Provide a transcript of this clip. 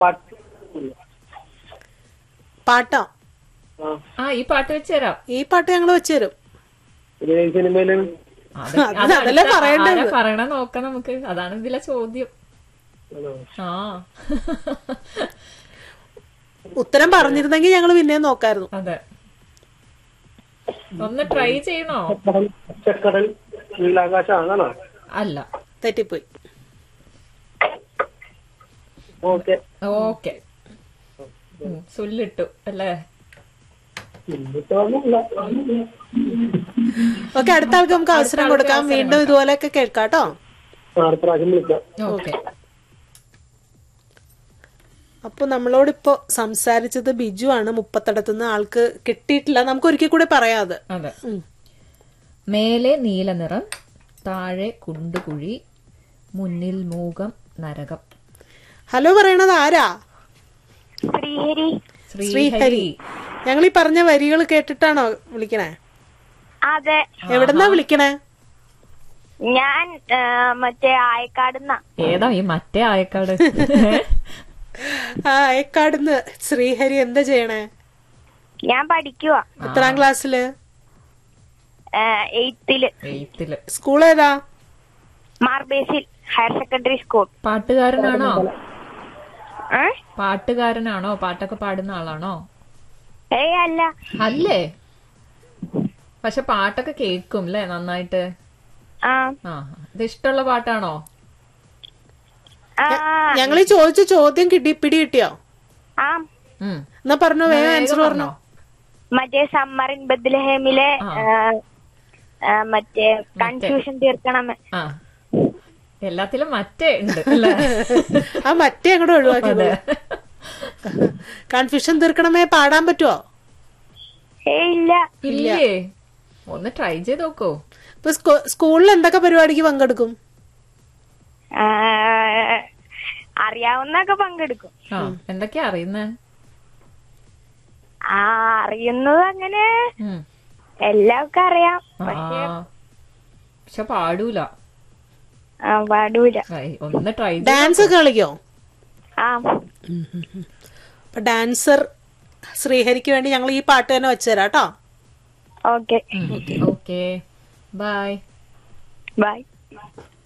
പാട്ട് പാട്ടോ ആ ആ ഈ പാട്ട് വെച്ച് തരാം ഈ പാട്ട് ഞങ്ങൾ വെച്ചു തരും ഇത് ഏത് സിനിമയിലാണ് അത് അത് അത് അതല്ലേ അടുത്ത പറയേണ്ടത്. ആരാ പറയണ നോക്കാം നമുക്ക് അതാണ് ഇതിലെ ചോദ്യം ആണോ? ആ ഉത്തരം പറഞ്ഞിരുന്നെങ്കിൽ ഞങ്ങൾ പിന്നെയും നോക്കായിരുന്നു അതെ ഒന്ന് ട്രൈ ചെയ്യണോ കടൽ പച്ചക്കടൽ നീലാകാശം ആണോ അല്ല തെറ്റിപ്പോയി ഓക്കെ ഓക്കെ സുല്ലിട്ടു അല്ലേ ഇന്നിട്ടൊന്നുമില്ല ഓക്കെ അടുത്ത ആൾക്ക് നമുക്ക് അവസരം കൊടുക്കാം വീണ്ടും ഇതുപോലെയൊക്കെ കേൾക്കാട്ടോ അടുത്ത പ്രാവശ്യം വിളിക്കാം ഓക്കെ അപ്പൊ നമ്മളോടിപ്പോ സംസാരിച്ചത് ബിജു ആണ് മുപ്പത്തടത്തുനിന്ന് ആൾക്ക് കിട്ടിയിട്ടില്ല നമുക്ക് ഒരിക്കൽ കൂടെ പറയാം അത് അതെ ഉം. മേലെ നീല നിറം താഴെ കുണ്ടുകുഴി മുന്നിൽ മൂകം നരകം ഹലോ പറയണത് ആരാ ശ്രീഹരി ശ്രീഹരി ഞങ്ങൾ ഈ പറഞ്ഞ വരികൾ കേട്ടിട്ടാണോ വിളിക്കണേ അതെ എവിടെന്നാ വിളിക്കണേ ഞാൻ ആ, മറ്റേ ആയക്കാടുന്ന ഏതാ ഈ മറ്റേ ആയക്കാട് ആ ഏക്കാടുന്ന് ശ്രീഹരി എന്താ ചെയ്യണേ ഞാൻ പഠിക്കുക എത്രാം ക്ലാസ്സില് എയ്ത്തില് എയ്ത്തില് സ്കൂൾ ഏതാ മാർബേസിൽ ഹയർ സെക്കൻഡറി സ്കൂൾ പാട്ടുകാരനാണോ ഏ? പാട്ടുകാരനാണോ പാട്ടൊക്കെ പാടുന്ന ആളാണോ ഏയ് അല്ല അല്ലേ പക്ഷെ പാട്ടൊക്കെ കേക്കും അല്ലേ നന്നായിട്ട് ആ ആ ഇത് ഇഷ്ടമുള്ള പാട്ടാണോ ആ ഞങ്ങൾ ഈ ചോദിച്ച ചോദ്യം കിട്ടി പിടി കിട്ടിയോ ആ ഉം എന്നാ പറഞ്ഞോ വേഗം വേഗം ആൻസർ പറഞ്ഞോ മറ്റേ സമ്മർ ഇൻ ബദ്ലഹേമിലെ ആ. ആ, ആ, മറ്റേ കൺഫ്യൂഷൻ തീർക്കണം ആ എല്ലാത്തിലും മറ്റേ ഉണ്ട് അല്ലേ ആ മറ്റേ അങ്ങോട്ട് ഒഴിവാക്കി അതെ കൺഫ്യൂഷൻ തീർക്കണമേ പാടാൻ പറ്റുമോ ഏയ് ഇല്ല ഇല്ലേ ഒന്ന് ട്രൈ ചെയ്ത് നോക്കൂ ഇപ്പൊ സ്കൂ- സ്കൂളിൽ എന്തൊക്കെ പരിപാടിക്ക് പങ്കെടുക്കും ആ, അറിയാവുന്നൊക്കെ പങ്കെടുക്കും ആ എന്തൊക്കെയാ അറിയുന്നേ ആ അറിയുന്നത് അങ്ങനെ ഉം. എല്ലാവർക്കും അറിയാം ആ പക്ഷെ പാടൂല ആ, പാടൂല ഐ, ഒന്ന് ട്രൈ ഡാൻസ് ഒക്കെ കളിക്കോ ആ അപ്പൊ ഡാൻസർ ശ്രീഹരിക്ക് വേണ്ടി ഞങ്ങൾ ഈ പാട്ട് തന്നെ വെച്ചുതരാം കേട്ടോ ഓക്കെ ഓക്കെ ബൈ ബൈ